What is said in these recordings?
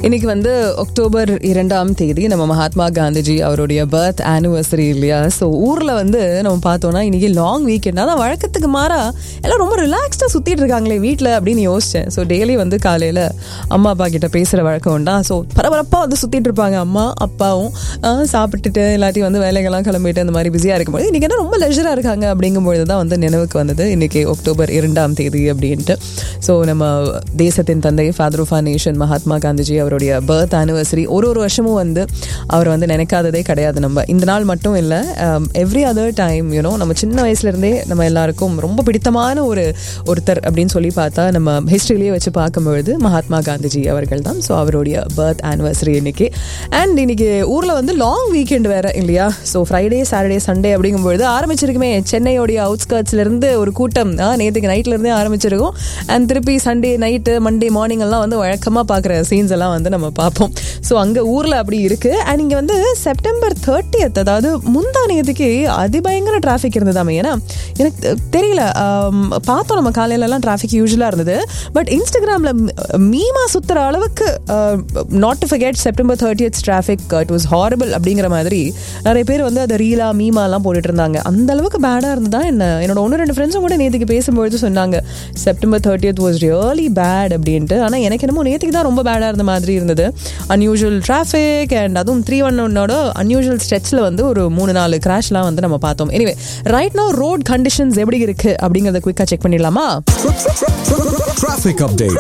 இன்னைக்கு வந்து அக்டோபர் இரண்டாம் தேதி நம்ம மகாத்மா காந்திஜி அவருடைய பர்த் ஆனிவர்சரி இல்லையா ஸோ ஊரில் வந்து நம்ம பார்த்தோம்னா இன்னைக்கு லாங் வீக்கெண்ட் அதான் வழக்கத்துக்கு மாறா எல்லாம் ரொம்ப ரிலாக்ஸ்டாக சுற்றிட்டு இருக்காங்களே வீட்டில் அப்படின்னு யோசிச்சேன் ஸோ டெய்லி வந்து காலையில் அம்மா அப்பா கிட்ட பேசுகிற வழக்கம் உண்டா ஸோ பரபரப்பாக வந்து சுற்றிட்டு இருப்பாங்க அம்மா அப்பாவும் ஆஹ், சாப்பிட்டுட்டு எல்லாத்தையும் வந்து வேலைகள்லாம் கிளம்பிட்டு அந்த மாதிரி பிஸியாக இருக்கும்போது இன்னைக்கு என்ன ரொம்ப லெஜராக இருக்காங்க அப்படிங்கும்பொழுது தான் வந்து நினைவுக்கு வந்தது இன்னைக்கு அக்டோபர் இரண்டாம் தேதி அப்படின்ட்டு ஸோ நம்ம தேசத்தின் தந்தை father of nation Mahatma Gandhiji அவருடைய பர்த் ஆனிவர்சரி ஒரு ஒரு வருஷமும் வந்து அவர் வந்து நினைக்காததே கிடையாது நம்ம இந்த நாள் மட்டும் இல்லை எவ்ரி அதர் டைம் யூனோ நம்ம சின்ன வயசுலேருந்தே நம்ம எல்லாருக்கும் ரொம்ப பிடித்தமான ஒரு ஒருத்தர் அப்படின்னு சொல்லி பார்த்தா நம்ம ஹிஸ்ட்ரியிலேயே வச்சு பார்க்கும்பொழுது மகாத்மா காந்திஜி அவர்கள் தான் ஸோ அவருடைய பர்த் ஆனிவர்சரி இன்னைக்கு அண்ட் இன்னைக்கு ஊரில் வந்து லாங் வீக்கெண்ட் வேற இல்லையா ஸோ ஃப்ரைடே சாட்டர்டே சண்டே அப்படிங்கும்பொழுது ஆரம்பிச்சிருக்குமே சென்னையோடைய அவுட்ஸ்கர்ட்ஸ்ல இருந்து ஒரு கூட்டம் ஆ, நேத்துக்கு நைட்ல இருந்தே ஆரம்பிச்சிருக்கும் அண்ட் திருப்பி சண்டே நைட்டு மண்டே மார்னிங் எல்லாம் வந்து வழக்கமாக பார்க்குற சீன்ஸ் எல்லாம் வந்து நம்ம பார்ப்போம் ஸோ அங்கே ஊரில் அப்படி இருக்கு அண்ட் இங்கே வந்து செப்டம்பர் தேர்ட்டியத் அதாவது முந்தானியத்துக்கு அதிபயங்கர டிராஃபிக் இருந்ததாமே ஏன்னா எனக்கு தெ- தெரியல ஆம், பார்த்தோம் நம்ம காலையிலலாம் டிராஃபிக் யூஸ்வலாக இருந்தது பட் இன்ஸ்டாகிராமில் மீமா சுத்துற அளவுக்கு not to forget September thirtieth traffic it was horrible அப்படிங்கிற மாதிரி நிறைய பேர் வந்து அதை ரீலா மீமாலாம் போட்டுட்டு இருந்தாங்க அந்த அளவுக்கு பேடாக இருந்ததா என்ன என்னோட ஒன்று ரெண்டு ஃப்ரெண்ட்ஸும் கூட நேற்றுக்கு பேசும்பொழுது சொன்னாங்க September thirtieth was really bad அப்படின்ட்டு ஆனால் எனக்கு என்னமோ நேற்றுக்கு தான் ரொம்ப பேடாக இருந்த மாதிரி இருந்தது அன்யூஷுவல் டிராஃபிக் அண்ட் அதுவும் த்ரீ ஒன் ஒன்னோட அன்யூஷுவல் ஸ்ட்ரெச்சில் வந்து ஒரு மூணு நாலு கிராஷ்லாம் வந்து நம்ம பார்த்தோம் anyway right no road conditions எப்படி இருக்கு அப்படிங்கிறத குயிக்காக செக் பண்ணிடலாமா Traffic update.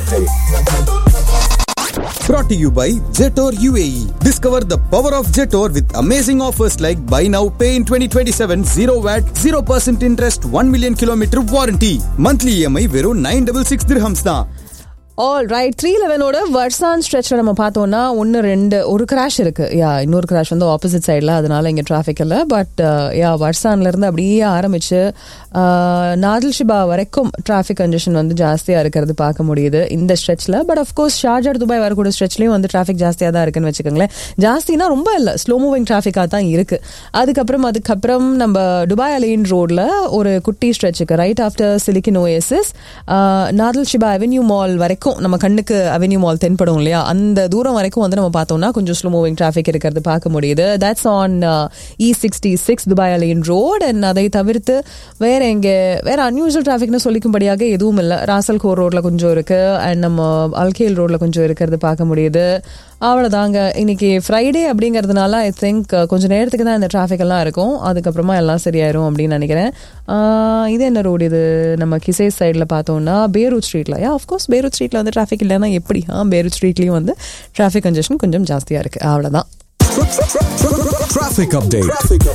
Brought to you by Jetor UAE. Discover the power of Jetor with amazing offers like buy now, pay in 2027, 0 VAT, 0% interest, 1 million kilometer warranty. Monthly EMI வெறும் 966 dirhams தான். All right three லெவனோட Warsan ஸ்ட்ரெச்சில் நம்ம பார்த்தோம்னா ஒன்று ரெண்டு ஒரு crash இருக்கு யா இன்னொரு கிராஷ் வந்து ஆப்போசிட் சைடில் அதனால இங்கே டிராஃபிக் இல்லை பட் யா வர்சான்லேருந்து அப்படியே ஆரம்பிச்சு நாதில் ஷிபா வரைக்கும் டிராஃபிக் கண்டிஷன் வந்து ஜாஸ்தியாக இருக்கிறது பார்க்க முடியுது இந்த ஸ்ட்ரெச்சில் பட் அஃப்கோர்ஸ் ஷார்ஜா துபாய் வரக்கூடிய ஸ்ட்ரெச்லேயும் வந்து டிராஃபிக் ஜாஸ்தியாக தான் இருக்குன்னு வச்சுக்கோங்களேன் ஜாஸ்தினா ரொம்ப இல்லை ஸ்லோ மூவிங் டிராஃபிக்காக தான் இருக்கு அதுக்கப்புறம் அதுக்கப்புறம் நம்ம துபாய் அலைன் ரோட்ல ஒரு குட்டி ஸ்ட்ரெச்சுக்கு ரைட் ஆஃப்டர் சிலிக்கின் ஓஎஸ்எஸ் நாதல் ஷிபா அவென்யூ மால் வரைக்கும் நம்ம கண்ணுக்கு அவென்யூ மால் தென்படும் இல்லையா அந்த தூரம் வரைக்கும் வந்து நம்ம பார்த்தோம்னா கொஞ்சம் ஸ்லோ மூவிங் டிராஃபிக் இருக்கிறது பார்க்க முடியுது that's on E sixty six Dubai Al Ain road and அதை தவிர்த்து வேற எங்க வேற அன்யூஷுவல் டிராஃபிக்னு சொல்லிக்கும்படியாக எதுவும் இல்லை ராசல் கோர் ரோட்ல கொஞ்சம் இருக்கு அண்ட் நம்ம அல்கேல் ரோட்ல கொஞ்சம் இருக்கிறது பார்க்க முடியுது அவ்வளோதாங்க இன்னைக்கு ஃப்ரைடே அப்படிங்கிறதுனால ஐ திங்க் கொஞ்சம் நேரத்துக்கு தான் இந்த டிராஃபிக் எல்லாம் இருக்கும் அதுக்கப்புறமா எல்லாம் சரியாயிரும் அப்படின்னு நினைக்கிறேன் ஆஹ் இது என்ன ரோடு இது நம்ம கிசே சைடில் பார்த்தோம்னா பேரூட் ஸ்ட்ரீட்ல யா ஆஃப்கோர்ஸ் பேரூட் ஸ்ட்ரீட்ல வந்து டிராஃபிக் இல்லைன்னா எப்படி ஆ பேரூட் ஸ்ட்ரீட்லேயும் வந்து டிராஃபிக் கன்ஜெஷன் கொஞ்சம் ஜாஸ்தியாக இருக்கு அவ்வளோதான் Traffic update.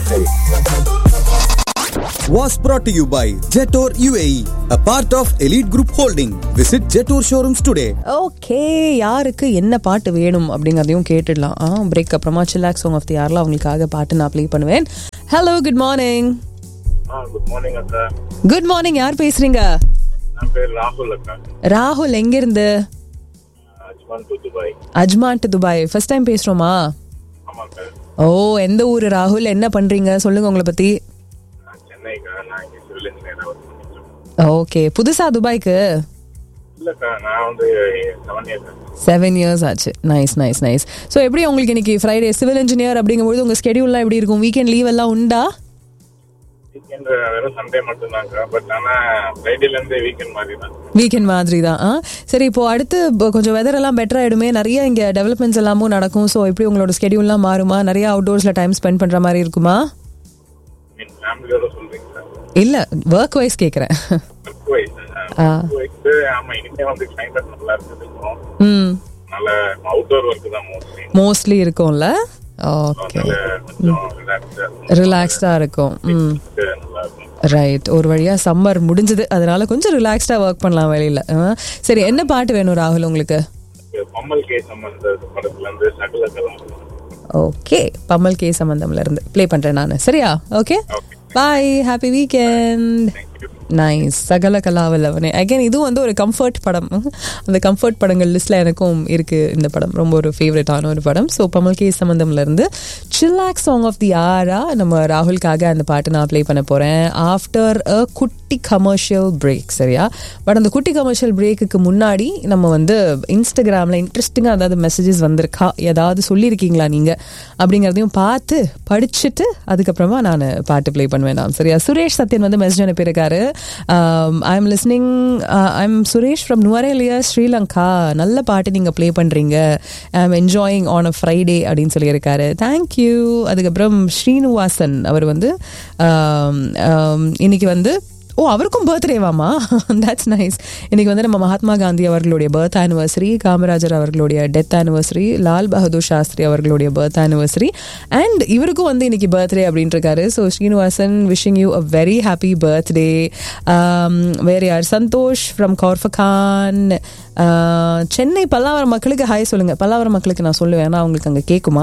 Was brought to you by Jetor UAE, a part of Elite Group Holding. Visit Jetor showrooms today. Okay யாருக்கு என்ன பாட்டு வேணும் அப்படிங்கிறதையும் கேட்டுடலாம் ஆ பிரேக் அப்புறமா சில்லாக் சாங் ஆஃப் தி யாரில் அவங்களுக்காக பாட்டு நான் ப்ளே பண்ணுவேன் ஹலோ குட் மார்னிங் ஆ குட் மார்னிங் அக்கா குட் மார்னிங் யார் பேசுறீங்க என் பேர் ராகுல் அக்கா ராகுல் எங்கிருந்து Ajman to Dubai Ajman to Dubai first time பேசுறோமா ஆமாக்கா ஓ எந்த ஊர் ராகுல் என்ன பண்றீங்க சொல்லுங்க உங்களை பத்தி நான் சென்னைக்கா நான் இங்கே சிவில் இன்ஜினியராக ஒர்க் பண்ணிட்டு இருக்கேன் ஓகே புதுசா துபாய்க்கு இல்லைக்கா நான் வந்து செவன் இயர்ஸ் செவன் இயர்ஸ் ஆச்சு நைஸ் நைஸ் நைஸ் ஸோ எப்படி உங்களுக்கு இன்னைக்கு ஃப்ரைடே சிவில் இன்ஜினியர் அப்படிங்கும்போது உங்க ஸ்கெடியூல்லாம் எப்படி இருக்கும் வீக்கெண்ட் லீவ் எல்லாம் உண்டா வீக்கெண்ட் வெறும் சண்டே மட்டும்தான்க்கா பட் ஆனால் ஃப்ரைடேலேருந்து வீக்கெண்ட் மாதிரி தான் வீக்கெண்ட் மாதிரி தான் ஆ சரி இப்போ அடுத்து இப்போ கொஞ்சம் வெதர் எல்லாம் பெட்டர் ஆயிடுமே நிறைய இங்க டெவலப்மெண்ட்ஸ் எல்லாமும் நடக்கும் ஸோ எப்படி உங்களோட ஸ்கெடியூல்லாம் மாறுமா நிறைய அவுட்டோர்ஸ்ல டைம் ஸ்பெண்ட் பண்ற மாதிரி இருக்குமா மீன் ஃபேமிலியோட சொல்கிறீங்க சார் இல்ல ஒர்க் வைஸ் கேக்குறேன் ஒர்க் வைஸ் ஆ. ஒர்க் வைஸ் ஆமாம் இனிமே வந்து கிளைமேட் நல்லா இருக்குது ம் நல்ல அவுட்டோர் ஒர்க் தான் மோஸ்ட்லி மோஸ்ட்லி இருக்கும்ல ஓகே அதனால கொஞ்சம் ரிலாக்ஸாக ரிலாக்ஸ்டா இருக்கும் ம் நல்லா இருக்கும் ரைட் ஒரு வழியா சம்மர் முடிஞ்சது அதனால கொஞ்சம் ரிலாக்ஸ்டா ஒர்க் பண்ணலாம் வெளியில ஆ. சரி என்ன பாட்டு வேணும் ராகுல் உங்களுக்கு பம்மல் கே சம்பந்த படத்துலேருந்து சகல கலாம் ஓகே பம்மல் கே சம்பந்தம்ல இருந்து ப்ளே பண்றேன் நான் சரியா okay Okay. Bye happy weekend thank you nice சகல கலாவல்லவனே அகைன் இதுவும் வந்து ஒரு கம்ஃபர்ட் படம் அந்த கம்ஃபர்ட் படங்கள் லிஸ்ட்ல எனக்கும் இருக்கு இந்த படம் ரொம்ப ஒரு ஃபேவரட்டான ஒரு படம் ஸோ பமல் கே சம்பந்தம்ல இருந்து சில்லாக் சாங் ஆஃப் தி ஆரா நம்ம ராகுல்காக அந்த பாட்டு நான் ப்ளே பண்ண போறேன் ஆஃப்டர் அ குட்டி கமர்ஷியல் பிரேக் சரியா பட் அந்த குட்டி கமர்ஷியல் பிரேக்குக்கு முன்னாடி நம்ம வந்து இன்ஸ்டாகிராமில் இன்ட்ரெஸ்டிங்காக ஏதாவது மெசேஜஸ் வந்திருக்கா ஏதாவது சொல்லியிருக்கீங்களா நீங்கள் அப்படிங்கிறதையும் பார்த்து படிச்சுட்டு அதுக்கப்புறமா நான் பாட்டு ப்ளே பண்ணுவேன் நான் சரியா சுரேஷ் சத்யன் வந்து மெசேஜ் அனுப்பியிருக்காரு I am listening I am Suresh from Nuwara Eliya Sri Lanka நல்ல பாட்டு நீங்கள் ப்ளே பண்ணுறீங்க I am enjoying on a Friday அப்படின்னு சொல்லியிருக்காரு தேங்க்யூ அதுக்கப்புறம் ஸ்ரீனிவாசன் அவர் வந்து um, um, இன்னைக்கு வந்து ஓ அவருக்கும் பர்த்டேவாமா தட்ஸ் நைஸ் இன்னைக்கு வந்து நம்ம மகாத்மா காந்தி அவர்களுடைய பர்த் ஆனிவர்சரி காமராஜர் அவர்களுடைய டெத் ஆனிவர்சரி லால் பகதூர் சாஸ்திரி அவர்களுடைய பர்த் ஆனிவர்சரி அண்ட் இவருக்கும் வந்து இன்னைக்கு பர்த்டே அப்படின்ட்டு இருக்காரு so Srinivasan wishing you a very happy birthday வேற யார் சந்தோஷ் ஃப்ரம் கௌர்ஃபகான் சென்னை பல்லாவரம் மக்களுக்கு ஹாய் சொல்லுங்க பல்லாவரம் மக்களுக்கு நான் சொல்லுவேன் ஏன்னா அவங்களுக்கு அங்கே கேட்குமா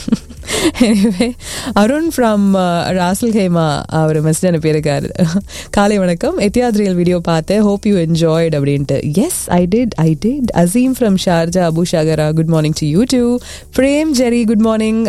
anyway Arun from Ras Al Khaimah அவர் மெசேஜ் அனுப்பியிருக்காரு காலை வணக்கம் எத்தியாத்ரியல் வீடியோ பார்த்தேன் ஹோப் யூ என்ஜாய்ட் அப்படின்ட்டு yes I did I did Aseem from Sharjah Abu Shagara good morning to you too Prem Jerry good morning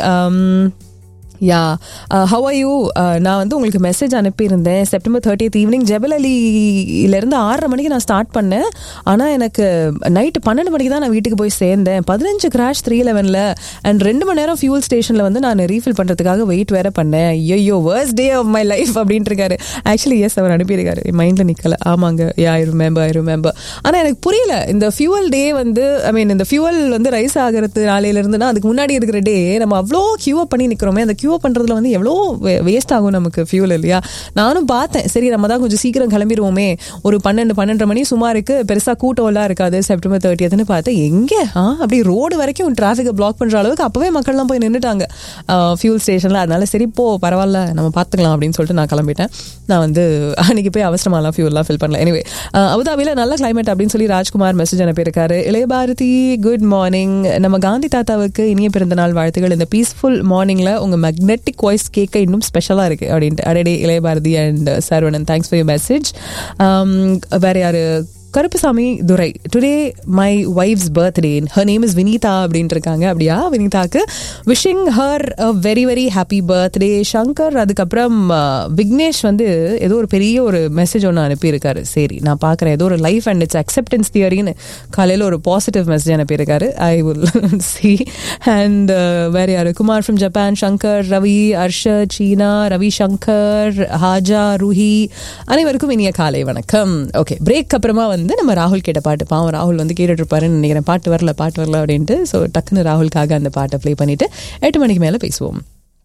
yeah how are you நான் வந்து உங்களுக்கு மெசேஜ் அனுப்பியிருந்தேன் செப்டம்பர் தேர்ட்டியத் ஈவினிங் ஜெபல் அலியிலேருந்து ஆறரை மணிக்கு நான் ஸ்டார்ட் பண்ணேன் ஆனால் எனக்கு நைட்டு பன்னெண்டு மணிக்கு தான் நான் வீட்டுக்கு போய் சேர்ந்தேன் பதினஞ்சு கிராஷ் த்ரீ லெவனில் அண்ட் ரெண்டு மணி நேரம் ஃபியூல் ஸ்டேஷனில் வந்து நான் ரீஃபில் பண்ணுறதுக்காக வெயிட் வேற பண்ணேன் ஐயோ worst day of my life அப்படின்ட்டு இருக்காரு ஆக்சுவலி எஸ் அவர் அனுப்பியிருக்காரு மைண்டில் நிற்கல ஆமாங்க யா ஐ ரிமெம்பர் ஐ ரிமெம்பர் ஆனால் எனக்கு புரியல இந்த ஃபியூவல் டே வந்து ஐ மீன் இந்த ஃபியூவல் வந்து ரைஸ் ஆகிறது நாளையிலேருந்துனா அதுக்கு முன்னாடி இருக்கிற டே நம்ம அவ்வளோ கியூ அப் பண்ணி நிற்கிறோமே அந்த கியூ அப் பண்ணுறதுல வந்து எவ்வளோ வேஸ்ட் ஆகும் நமக்கு ஃபியூல் இல்லையா நானும் பார்த்தேன் சரி நம்ம தான் கொஞ்சம் சீக்கிரம் கிளம்பிடுவோமே ஒரு பன்னெண்டு பன்னெண்டரை மணி சுமாருக்கு பெருசாக கூட்டம்லாம் இருக்காது செப்டம்பர் தேர்ட்டியத்துன்னு பார்த்தேன் எங்கே ஆ அப்படி ரோடு வரைக்கும் டிராஃபிக்கை பிளாக் பண்ணுற அளவுக்கு அப்போவே மக்கள்லாம் போய் நின்றுட்டாங்க ஃபியூல் ஸ்டேஷனில் அதனால சரி போ பரவாயில்ல நம்ம பார்த்துக்கலாம் அப்படின்னு சொல்லிட்டு நான் கிளம்பிட்டேன் நான் வந்து அன்னைக்கு போய் அவசரமாலாம் ஃபியூல்லாம் ஃபில் பண்ணல எனிவே அபுதாபியில் நல்ல கிளைமேட் அப்படின்னு சொல்லி ராஜ்குமார் மெசேஜ் அனுப்பியிருக்காரு இளையபாரதி குட் மார்னிங் நம்ம காந்தி தாத்தாவுக்கு இனிய பிறந்தநாள் வாழ்த்துக்கள் இந்த பீஸ்ஃபுல் மார்னிங்கில் உங்கள் மேக்னெட்டிக் வாய்ஸ் கேட்க இன்னும் ஸ்பெஷலாக இருக்குது அப்படின்ட்டு அடடே Ilayabharathi and Saravanan thanks for you message வேற யாரு Karuppusamy Durai today my wife's birthday her name is Vineetha அப்படின்ட்டு இருக்காங்க அப்படியா வினீதாக்கு wishing her a very very happy birthday Shankar அதுக்கப்புறம் விக்னேஷ் வந்து ஏதோ ஒரு பெரிய ஒரு மெசேஜ் ஒன்று அனுப்பியிருக்காரு சரி நான் பார்க்குறேன் ஏதோ ஒரு லைஃப் அண்ட் இட்ஸ் அக்செப்டன்ஸ் தியரின்னு காலையில் ஒரு பாசிட்டிவ் மெசேஜ் அனுப்பியிருக்காரு ஐ வில் சி அண்ட் வேற யாரு குமார் ஃப்ரம் ஜப்பான் சங்கர் ரவி அர்ஷத் சீனா ரவி சங்கர் ஹாஜா ருஹி அனைவருக்கும் இனிய காலை வணக்கம் ஓகே பிரேக் அப்புறமா வந்து வந்து நம்ம ராகுல் கேட்ட பாட்டு பாவம் ராகுல் வந்து கேட்டுட்டு இருப்பாருன்னு நினைக்கிறேன் பாட்டு வரல பாட்டு வரல அப்படின்ட்டு ஸோ டக்குன்னு ராகுலுக்காக அந்த பாட்டை ப்ளே பண்ணிட்டு எட்டு மணிக்கு மேலே பேசுவோம்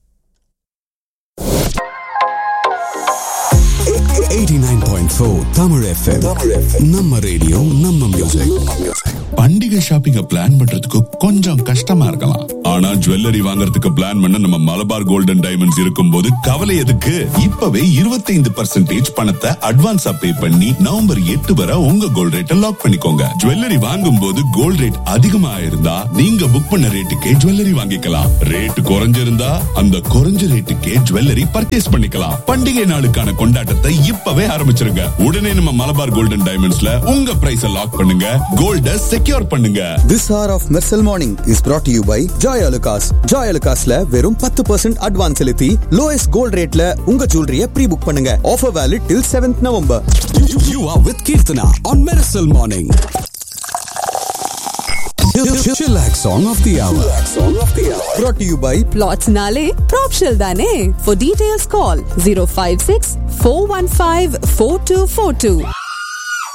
89.4 Tamil FM. நம்ம ரேடியோ நம்ம மியூசிக் பண்டிகை ஷாப்பிங்க பிளான் பண்றதுக்கு கொஞ்சம் கஷ்டமா இருக்கலாம் ஆனா ஜுவல்லரி வாங்குறதுக்கு பிளான் பண்ண நம்ம மலபார் கோல்டன் டைமண்ட்ஸ் இருக்கும்போது கவலை எதுக்கு இப்பவே 25% பர்சன்டேஜ் பணத்தை அட்வான்ஸா பே பண்ணி நவம்பர் எட்டு வரை உங்க கோல்ட் ரேட்டை லாக் பண்ணிக்கோங்க ஜுவல்லரி வாங்கும் போது கோல்ட் ரேட் அதிகமா இருந்தா நீங்க புக் பண்ண ரேட்டுக்கே ஜுவல்லரி வாங்கிக்கலாம் ரேட் குறைஞ்சிருந்தா அந்த குறைஞ்ச ரேட்டுக்கே ஜுவல்லரி பர்ச்சேஸ் பண்ணிக்கலாம் பண்டிகை நாளுக்கான கொண்டாட்டத்தை இப்பவே ஆரம்பிச்சிருங்க உடனே நம்ம மலபார் கோல்டன் டைமண்ட்ஸ்ல உங்க பிரைஸ லாக் பண்ணுங்க கோல்ட செக்யூர் பண்ணுங்க This hour of Mersal Morning is brought to you by Joy Alucas. Joy Alucasல வெறும் பத்து பர்சன்ட் அட்வான்ஸ் செலுத்தி லோயஸ்ட் கோல்ட் ரேட்ல உங்க ஜுவல்லரிய ப்ரீ புக் பண்ணுங்க offer valid till seventh November You are with Kirtana on Miracle Morning. Chillax song of the hour. brought to you by Plots Nale, Propshell Dane. For details, call 056 415 4242.